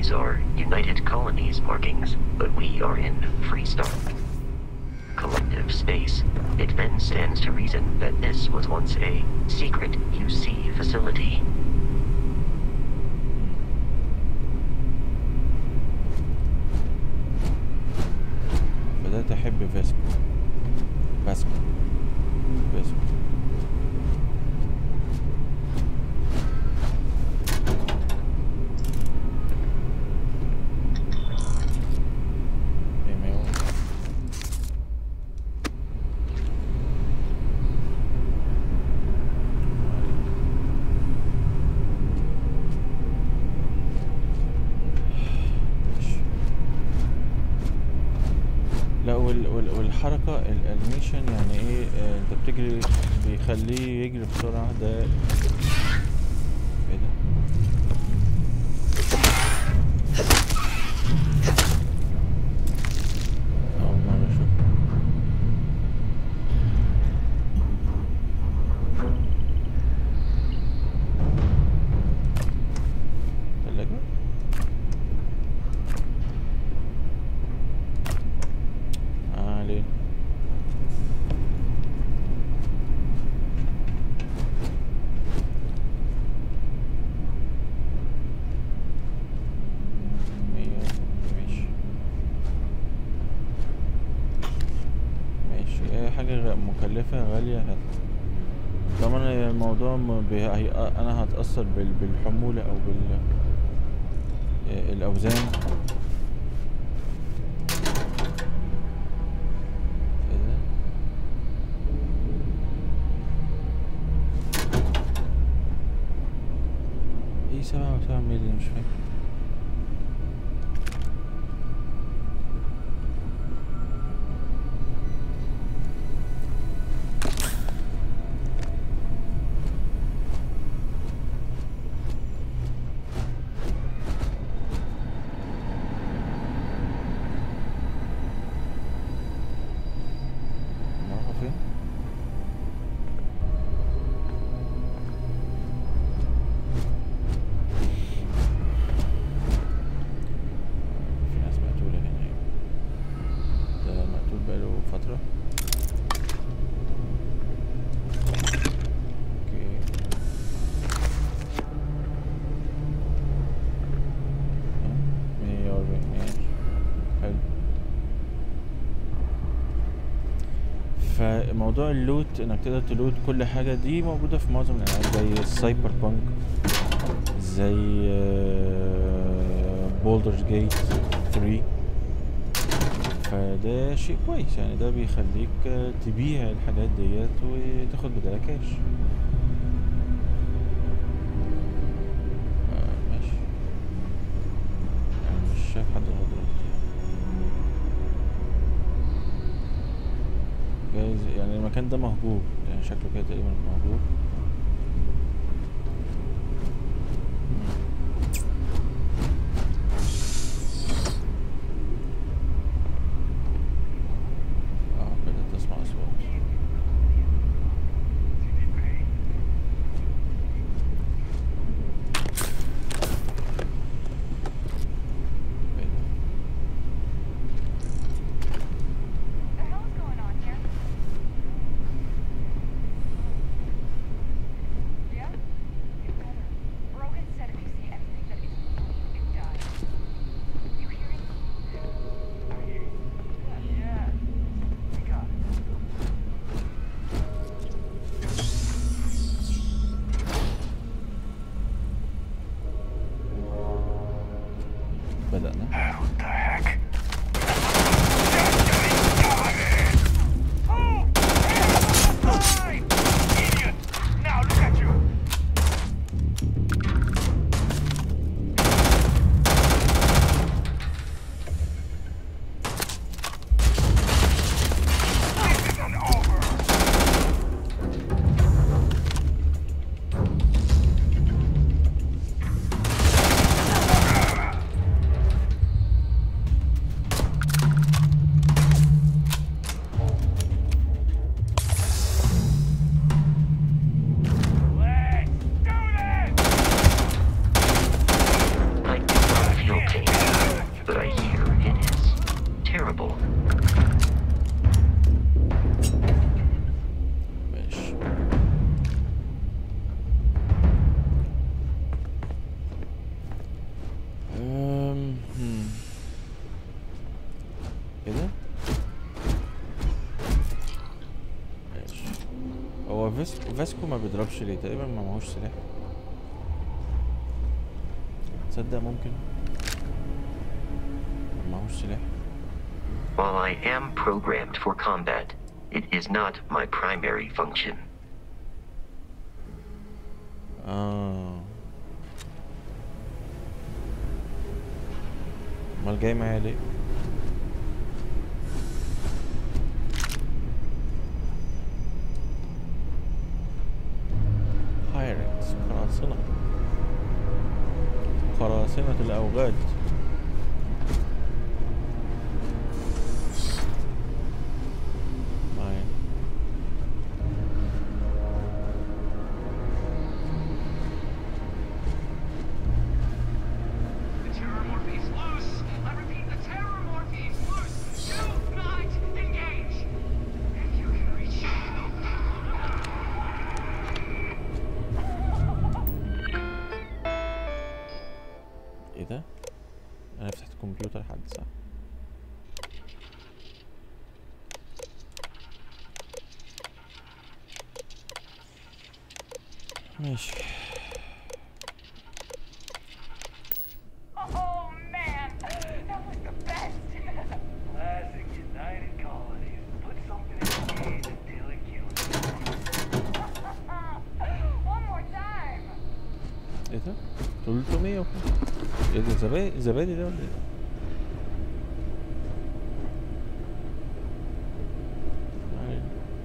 Those are United Colonies markings, but we are in Freestar. Collective space. It then stands to reason that this was once a secret UC facility. بدأت أحب فاسكو فاسكو فاسكو إيميل. ماشي. لا وال وال والحركة الانيميشن يعني ايه آه، انت بتجري بيخليه يجري بسرعة ده ايه ده أول مرة أشوف تلاجة ما علينا مية ماشي ماشي اي حاجة غ- مكلفة غالية هات طبعا هي الموضوع م- بي- هي انا هتأثر بال- بالحمولة او بال آه، الاوزان ايه ده ايه سبعة وسبعة مللي مش فاكر نروح فين في ناس مقتولة هنا يعني. ده مقتول بقاله فترة اوكي ها، مية وأربعين ماشي حلو فموضوع اللوت انك تقدر تلوت كل حاجة دي موجودة في معظم الالعاب زي السايبر بانك زي بولدرز جيت 3 فده شيء كويس يعني ده بيخليك آه، تبيع الحاجات ديت وتاخد بدالها كاش آه، ماشي انا مش شايف حد لغاية دلوقتي جايز يعني المكان ده مهجور يعني شكله كده تقريبا مهجور اه بدأت اسمع اصوات ايه ده؟ the hell is going on here? فاسكو ما بيضربش ليه تقريبا ما معهوش سلاح تصدق ممكن ما معهوش سلاح While I am programmed for combat, it is not my primary function. اه امال جاي معايا ليه بايرتس قراصنة قراصنة الأوغاد معايا The Terrormorph is loose! I repeat, the Terrormorph is loose! Do not engage! If you can reach ايه ده انا فتحت الكمبيوتر حد صح ماشي Oh man! That was the best! Classic United Colonies. Put something in the game until it kills One more time! ايه ده 300 وكام ايه ده زبادي زبادي ده ولا ايه معايا.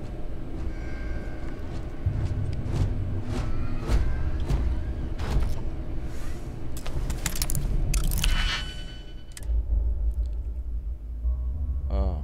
اه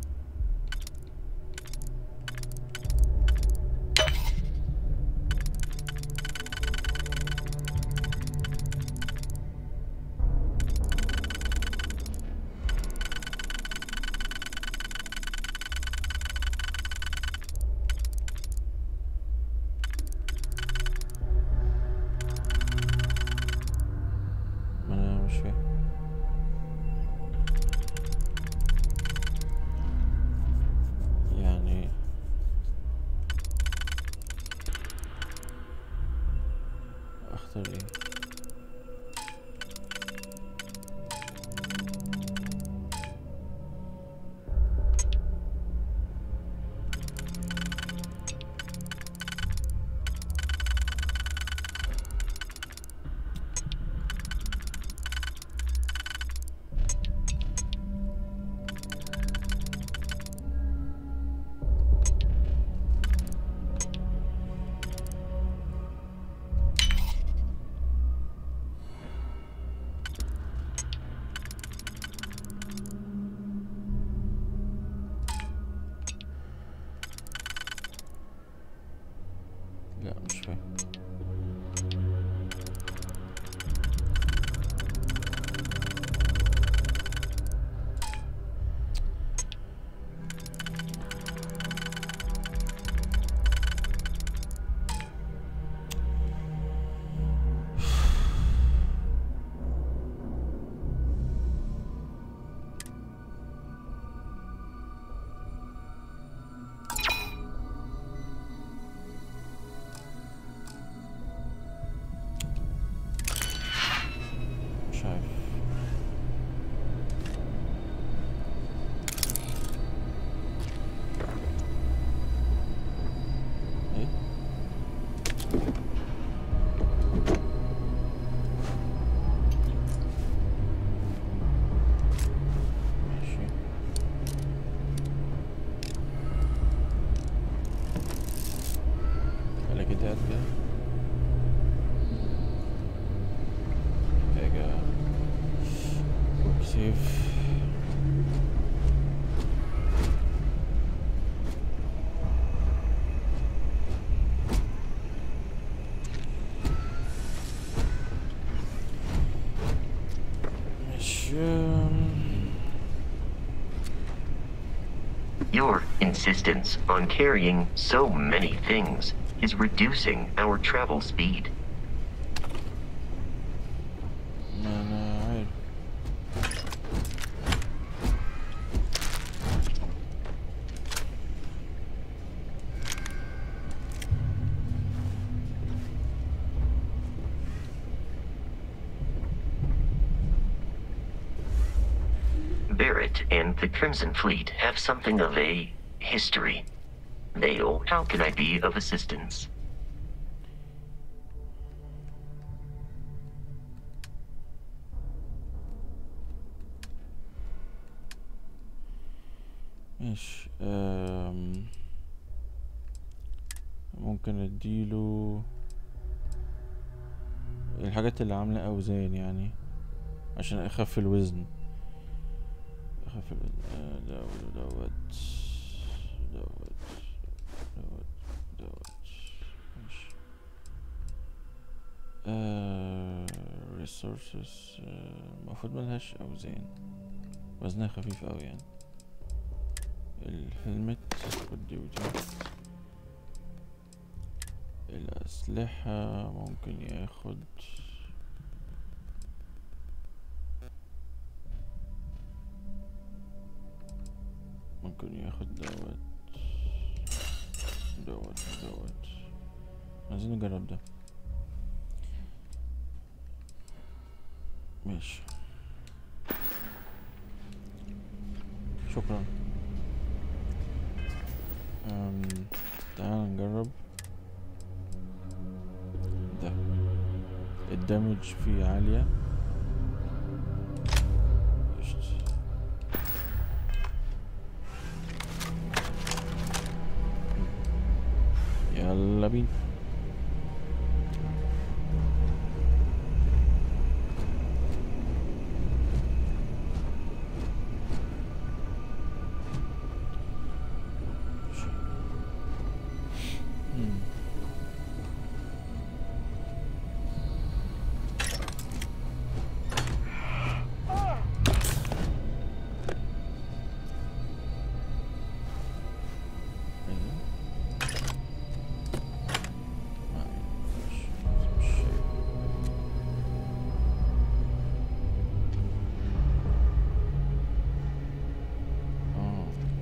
ما انا مش فاهم يعني اختار ايه لا مش فاهم مش عارف ايه ماشي ولا كده قاعد كده حاجة كوك سيف مش Your insistence on carrying so many things is reducing our travel speed. ما انا عارف Barrett and the Crimson Fleet have something of a history. Vale, how can I be of assistance? ماشي أم... ممكن اديله الحاجات اللي عاملة اوزان يعني عشان اخف الوزن اخف الوزن آه، دوت دوت دوت دوت دوت ماشي آه resources آه، المفروض ملهاش اوزان وزنها خفيف اوي يعني الهلمت ودي ودي الأسلحة ممكن ياخد ممكن ياخد دوت دوت دوت عايزين نجرب ده ماشي شكرا أم، تعال نجرب ده الدمج فيه عالية قشطة. يلا بينا مم. أيوة. معلش، مش شايف. آه.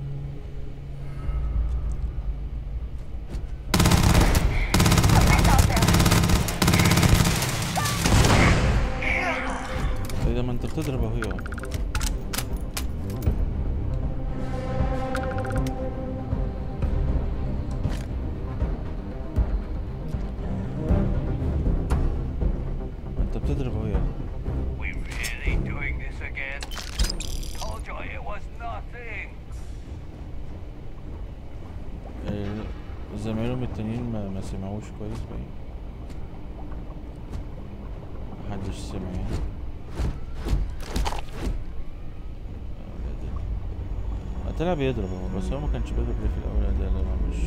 ايه ده ما انت بتضرب اهو يا ما انت بتضرب اهو يا We really doing this again? Told you it was nothing. آه، زمايلهم التانيين ما, ما سمعوش كويس باين محدش سمع يعني آه، طلع بيضرب اهو بس هو ما كانش بيضرب ليه في الاول ده لما مش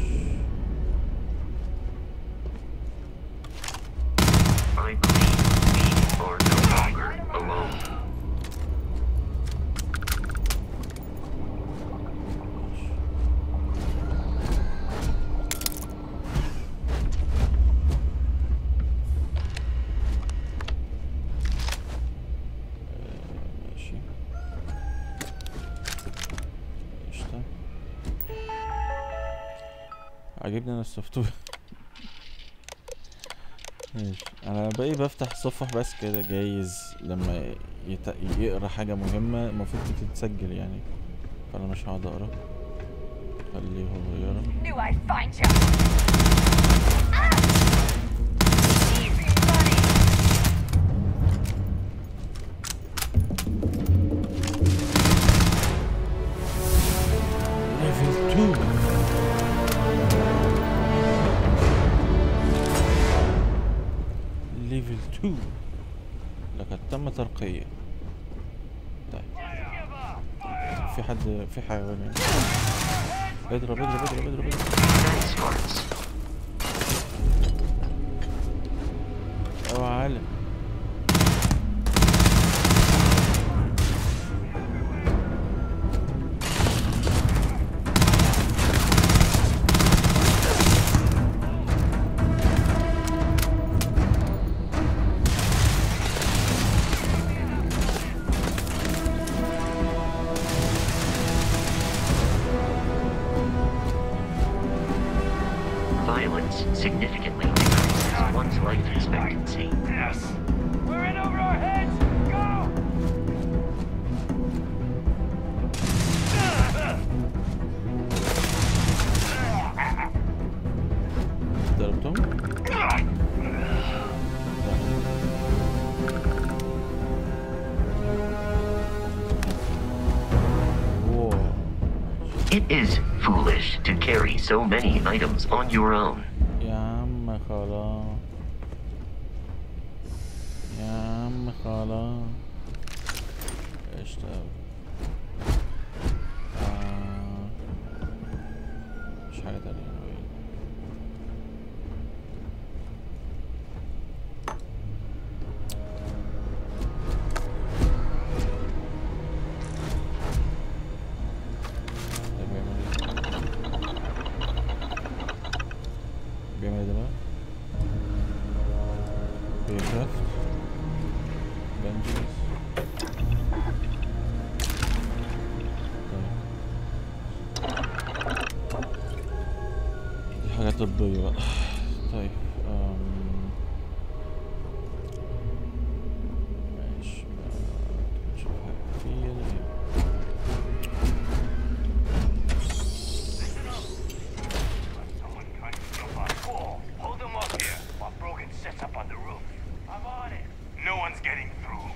I believe we are no longer alone. آه، ماشي قشطة عاجبني انا السوفت وير ماشي انا باقي بفتح صفح بس كده جايز لما يت... يقرا حاجة مهمة المفروض تتسجل يعني فانا مش هقعد اقرا خليه هو يقرا Knew I'd find you. Ah! Easy money. ليفل 2 ليفل 2 لقد تم ترقية طيب في حد في حيوان هنا. اضرب اضرب اضرب اضرب اضرب Nice parts. اوعى علم Violence significantly decreases one's life expectancy. Yes. We're in over our heads. Go. ضربتهم لا. واو. It is foolish to carry so many items on your own. يا عم خلاص يا عم خلاص قشطة أوي آه. مش حاجة تانية أنا بعيد. ده بيعمل ايه؟ بيعمل ايه ده بقى؟ بيكرافت بنجلس دي حاجة طبية بقى طيب أم... ماشي ما- نشوف حاجة في ايه Someone trying to jump on a wall. Hold them up here while Brogan sets up on the roof. I'm on it. No one's getting through.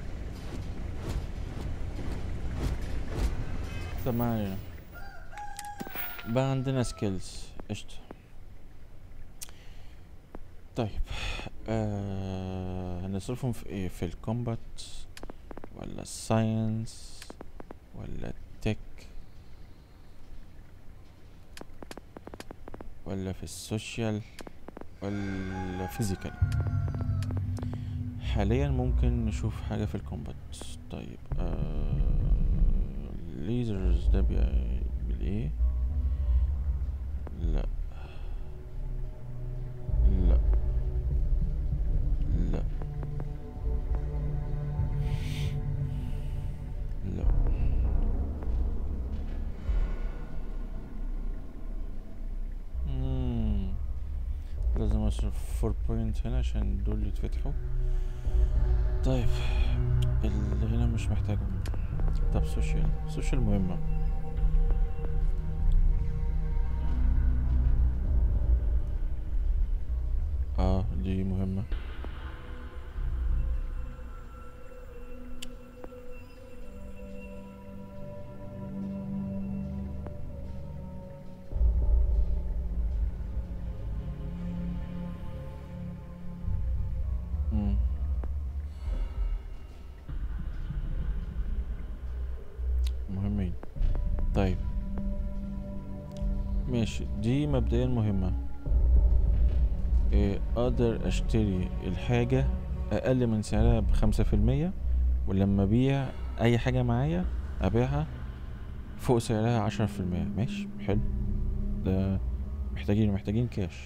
طب ما علينا بقى عندنا سكيلز قشطة طيب آه هنصرفهم في ايه في الكومبات ولا الساينس ولا التك ولا في السوشيال ولا فيزيكال حاليا ممكن نشوف حاجة في الكومبات طيب آه ليزرز ده بيعمل ايه لا لا لا لا مم. لازم اصرف 4 بوينت هنا عشان دول يتفتحوا طيب اللي هنا مش محتاجهم طب سوشيال سوشيال مهمة اه دي مهمة مم. مهمين طيب ماشي دي مبدئيا مهمة إيه اقدر اشتري الحاجة اقل من سعرها بخمسة في المية ولما ابيع اي حاجة معايا ابيعها فوق سعرها عشرة في المية ماشي حلو ده محتاجين محتاجين كاش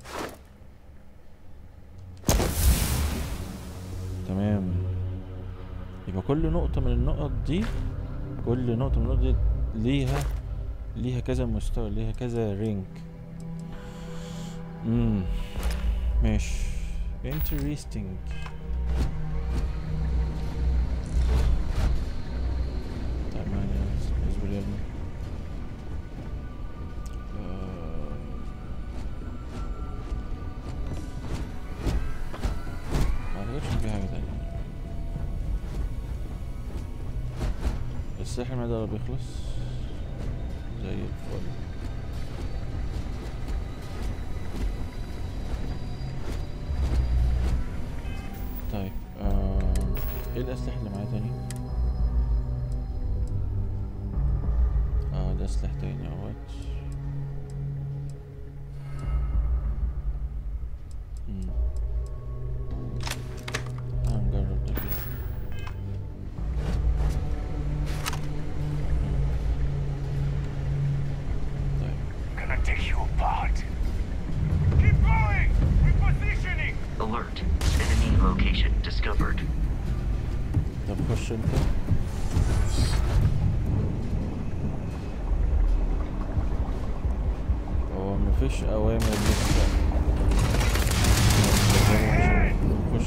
تمام يبقى كل نقطة من النقط دي كل نقطة من النقط دي ليها ليها كذا مستوى ليها كذا رينك امم ماشي interesting طيب ما يعني اصبر يا ابني آه، ما اعتقدش ان في حاجة تانية الساحل ما ده بيخلص زي الفل طيب آه ايه الاسلحة اللي معايا تاني اه ده سلاح تاني اهوت مم. هنجرب ده كده طيب Gonna take you apart. Keep going! Repositioning! Alert. Enemy location discovered. طب خش انت هو مفيش اوامر لسه خش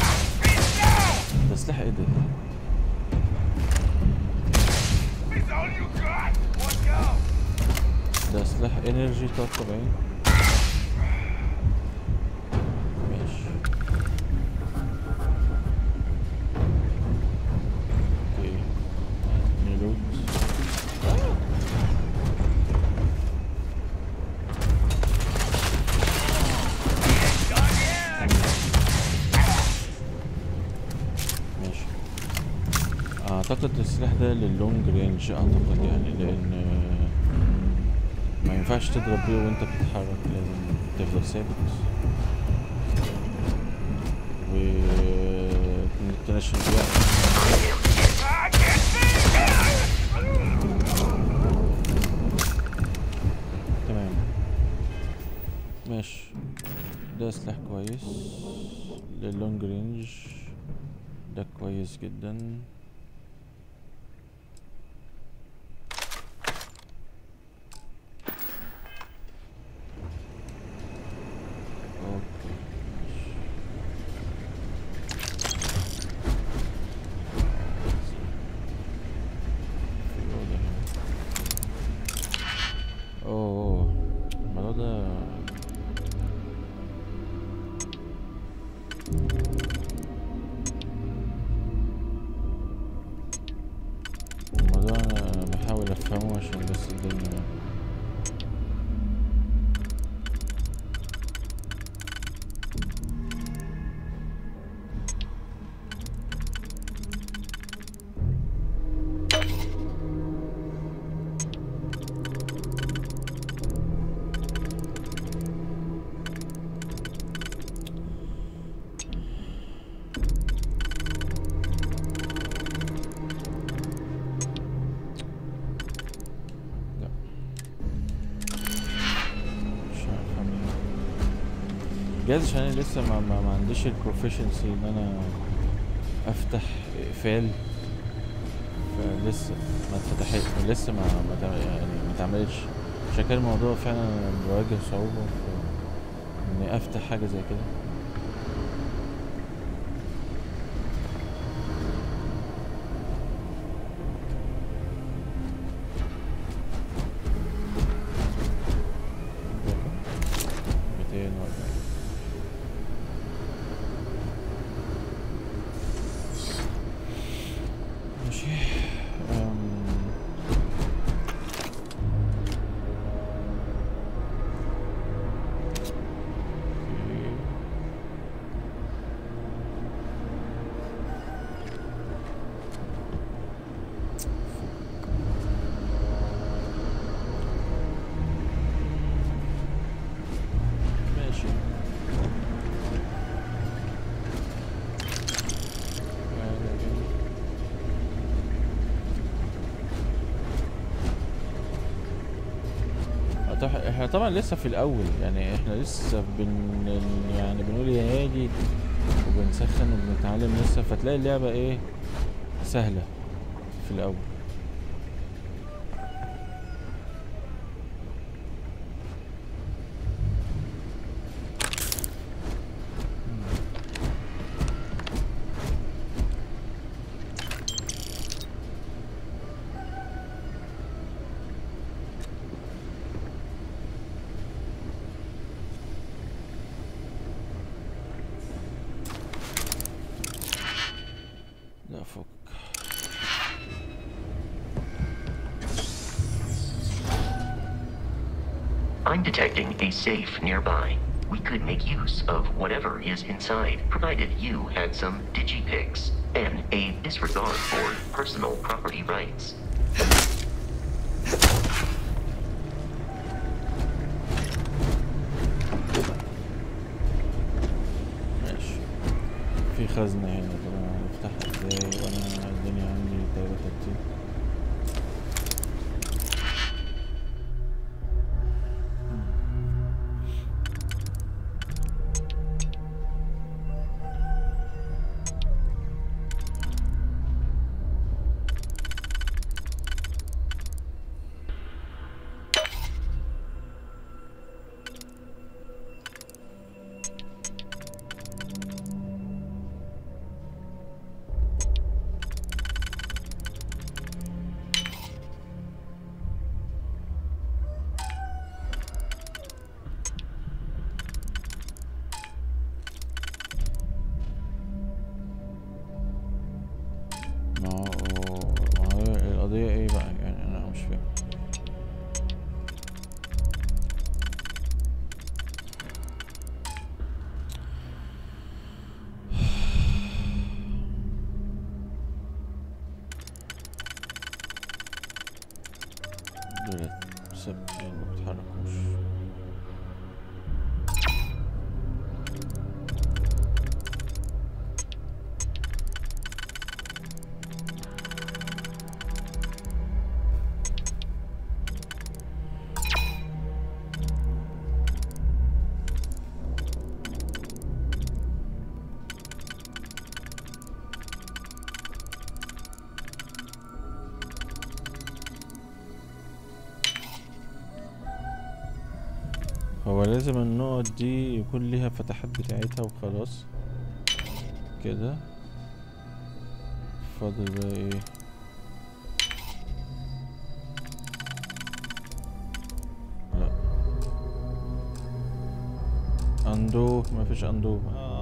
ده سلاح ايه ده؟ It's all ده سلاح انرجي 73 ماشي اوكي نلوت ماشي اعتقد السلاح ده لللونج رينج اعتقد يعني لان آه، ما ينفعش تضرب بيه وانت بتتحرك لازم تفضل ثابت و تنشن بيه تمام ماشي ده سلاح كويس لللونج رينج ده كويس جدا اوكي ماشي. في أوضة هنا. اوه الموضوع ده الموضوع انا أنا بحاول افهمه عشان بس الدنيا لا مش عارف اعمل ايه جايز عشان انا لسه ما, ما, ما عنديش البروفيشنسي ان انا افتح اقفال فلسه ما اتفتحت لسه ما ما تع- يعني ما اتعملتش عشان كده الموضوع فعلا أنا بواجه صعوبة في اني افتح حاجة زي كده ميتين وأربعين ماشي أم، اوكي. ماشي آه، طب احنا طبعا لسه في الاول يعني احنا لسه بن يعني بنقول يا هادي وبنسخن وبنتعلم لسه فتلاقي اللعبة ايه سهلة في الاول لا فوق I'm detecting a safe nearby. We could make use of whatever is inside, provided you had some digipics and a disregard for personal property rights. ماشي في خزنة هنا طبعا هنفتحها ازاي وانا الدنيا عندي دايرة ترتيب دولت ثابتين ما بيتحركوش هو لازم النقط دي يكون ليها فتحات بتاعتها وخلاص كده فاضل بقى ايه لا اندو مفيش اندو آه